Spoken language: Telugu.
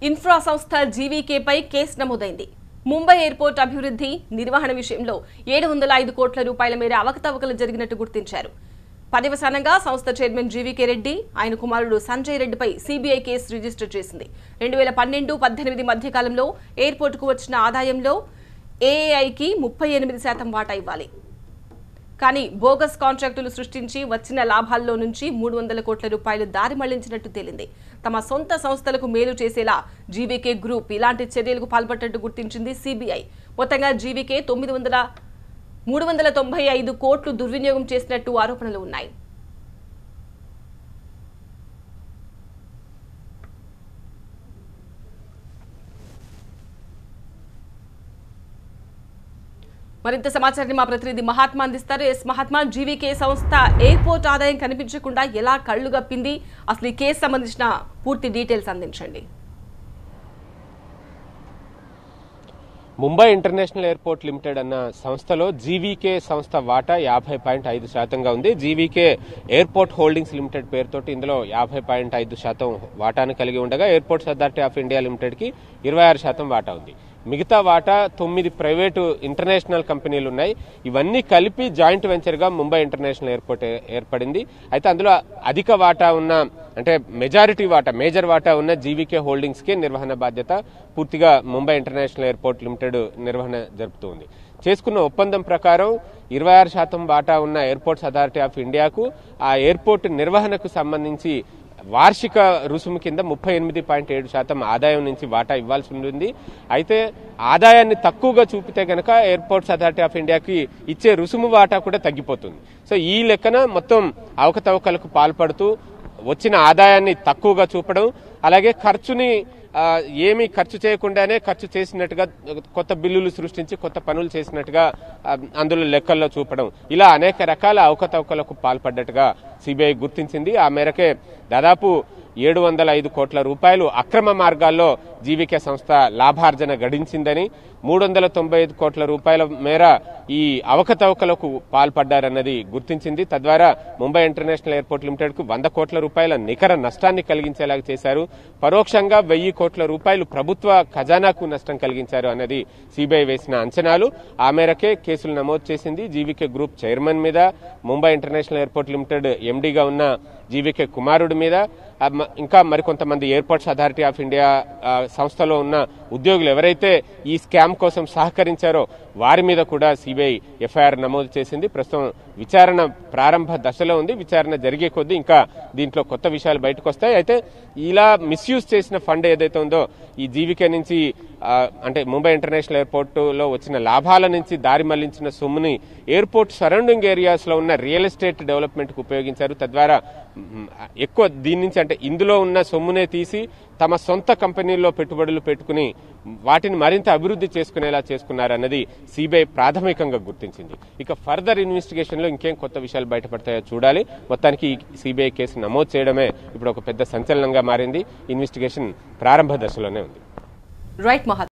ఇన్ఫ్రా సంస్థ జీవీకేపై కేసు నమోదైంది ముంబై ఎయిర్పోర్ట్ అభివృద్ధి నిర్వహణ విషయంలో ఏడు వందల ఐదు కోట్ల రూపాయల మేర అవకతవకలు జరిగినట్టు గుర్తించారు పర్యవసానంగా సంస్థ చైర్మన్ జీవీకే రెడ్డి ఆయన కుమారుడు సంజయ్ రెడ్డిపై సీబీఐ కేసు రిజిస్టర్ చేసింది రెండు వేల పన్నెండు పద్దెనిమిది మధ్యకాలంలో ఎయిర్పోర్టుకు వచ్చిన ఆదాయంలో ఏఏఐకి ముప్పై ఎనిమిది శాతం వాటా ఇవ్వాలి కానీ బోగస్ కాంట్రాక్టులు సృష్టించి వచ్చిన లాభాల్లో నుంచి మూడు వందల కోట్ల రూపాయలు దారి మళ్లించినట్టు తేలింది తమ సొంత సంస్థలకు మేలు చేసేలా జీవీకే గ్రూప్ ఇలాంటి చర్యలకు పాల్పడ్డట్టు గుర్తించింది సిబిఐ మొత్తంగా జీవీకే తొమ్మిది వందల మూడు వందల తొంభై ఐదు కోట్లు దుర్వినియోగం చేసినట్టు ఆరోపణలు ఉన్నాయి మరింత సమాచారాన్ని మా ప్రతినిధి మహాత్మా అందిస్తారు ఎస్ మహాత్మా జీవీకే సంస్థ ఎయిర్పోర్ట్ ఆదాయం కనిపించకుండా ఎలా కళ్లు గప్పింది అసలు ఈ కేసు సంబంధించిన పూర్తి డీటెయిల్స్ అందించండి ముంబై ఇంటర్నేషనల్ ఎయిర్పోర్ట్ లిమిటెడ్ అన్న సంస్థలో జీవీకే సంస్థ వాటా యాభై పాయింట్ ఐదు శాతంగా ఉంది జీవీకే ఎయిర్పోర్ట్ హోల్డింగ్స్ లిమిటెడ్ పేరుతోటి ఇందులో యాభై పాయింట్ ఐదు శాతం వాటాను కలిగి ఉండగా airports authority of India limited కి ఇరవై ఆరు శాతం వాటా ఉంది మిగతా వాటా తొమ్మిది ప్రైవేటు ఇంటర్నేషనల్ కంపెనీలు ఉన్నాయి ఇవన్నీ కలిపి జాయింట్ వెంచర్ గా ముంబై ఇంటర్నేషనల్ ఎయిర్పోర్ట్ ఏ- ఏర్పడింది అయితే అందులో అధిక వాటా ఉన్న అంటే మెజారిటీ వాటా మేజర్ వాటా ఉన్న జీవీకే హోల్డింగ్స్ కి నిర్వహణ బాధ్యత పూర్తిగా ముంబై ఇంటర్నేషనల్ ఎయిర్పోర్ట్ లిమిటెడ్ నిర్వహణ జరుపుతుంది చేసుకున్న ఒప్పందం ప్రకారం ఇరవై ఆరు శాతం వాటా ఉన్న ఎయిర్పోర్ట్స్ అథారిటీ ఆఫ్ ఇండియాకు ఆ ఎయిర్పోర్ట్ నిర్వహణకు సంబంధించి వార్షిక రుసుము కింద ముప్పై ఎనిమిది పాయింట్ ఏడు శాతం ఆదాయం నుంచి వాటా ఇవ్వాల్సి ఉంటుంది అయితే ఆదాయాన్ని తక్కువగా చూపితే గనక ఎయిర్పోర్ట్స్ అథారిటీ ఆఫ్ ఇండియాకి ఇచ్చే రుసుము వాటా కూడా తగ్గిపోతుంది సో ఈ లెక్కన మొత్తం అవకతవకలకు పాల్పడుతూ వచ్చిన ఆదాయాన్ని తక్కువగా చూపడం అలాగే ఖర్చుని ఆ, ఏమీ ఖర్చు చేయకుండానే ఖర్చు చేసినట్టుగా కొత్త బిల్లులు సృష్టించి కొత్త పనులు చేసినట్టుగా ఆ, అందులో లెక్కల్లో చూపడం ఇలా అనేక రకాల అవకతవకలకు పాల్పడ్డట్టుగా సిబిఐ గుర్తించింది ఆ మేరకే దాదాపు ఏడు వందల ఐదు కోట్ల రూపాయలు అక్రమ మార్గాల్లో జీవికే సంస్థ లాభార్జన గడించిందని మూడు వందల తొంభై ఐదు కోట్ల రూపాయల మేర ఈ అవకతవకలకు పాల్పడ్డారన్నది గుర్తించింది తద్వారా ముంబై ఇంటర్నేషనల్ ఎయిర్పోర్ట్ లిమిటెడ్ కు వంద కోట్ల రూపాయల నికర నష్టాన్ని కలిగించేలాగా చేశారు పరోక్షంగా వెయ్యి కోట్ల రూపాయలు ప్రభుత్వ ఖజానాకు నష్టం కలిగించారు అన్నది సిబిఐ వేసిన అంచనాలు ఆ మేరకే కేసులు నమోదు చేసింది జీవీకే గ్రూప్ చైర్మన్ మీద ముంబై ఇంటర్నేషనల్ ఎయిర్పోర్ట్ లిమిటెడ్ ఎండీగా ఉన్న జీవీకే కుమారుడి మీద ఆ, మ- ఇంకా మరికొంతమంది ఎయిర్పోర్ట్స్ అథారిటీ ఆఫ్ ఇండియా ఆ, సంస్థలో ఉన్న ఉద్యోగులు ఎవరైతే ఈ స్కామ్ కోసం సహకరించారో వారి మీద కూడా సిబిఐ ఎఫ్ఐఆర్ నమోదు చేసింది ప్రస్తుతం విచారణ ప్రారంభ దశలో ఉంది విచారణ జరిగే కొద్దీ ఇంకా దీంట్లో కొత్త విషయాలు బయటకు వస్తాయి అయితే ఇలా మిస్యూజ్ చేసిన ఫండ్ ఏదైతే ఉందో ఈ జీవికే నుంచి ఆ, అంటే ముంబై ఇంటర్నేషనల్ ఎయిర్పోర్ట్ లో వచ్చిన లాభాల నుంచి దారి మళ్లించిన సొమ్ముని ఎయిర్పోర్ట్ సరౌండింగ్ ఏరియాస్ లో ఉన్న రియల్ ఎస్టేట్ డెవలప్మెంట్ కు ఉపయోగించారు తద్వారా మ్, ఎక్కువ దీని నుంచి అంటే ఇందులో ఉన్న సొమ్మునే తీసి తమ సొంత కంపెనీల్లో పెట్టుబడులు పెట్టుకుని వాటిని మరింత అభివృద్ధి చేసుకునేలా చేసుకున్నారన్నది సిబిఐ ప్రాథమికంగా గుర్తించింది ఇక ఫర్దర్ ఇన్వెస్టిగేషన్ లో ఇంకేం కొత్త విషయాలు బయటపడతాయో చూడాలి మొత్తానికి ఈ సిబిఐ కేసు నమోదు చేయడమే ఇప్పుడు ఒక పెద్ద సంచలనంగా మారింది ఇన్వెస్టిగేషన్ ప్రారంభ దశలోనే ఉంది రైట్ మహాత్మా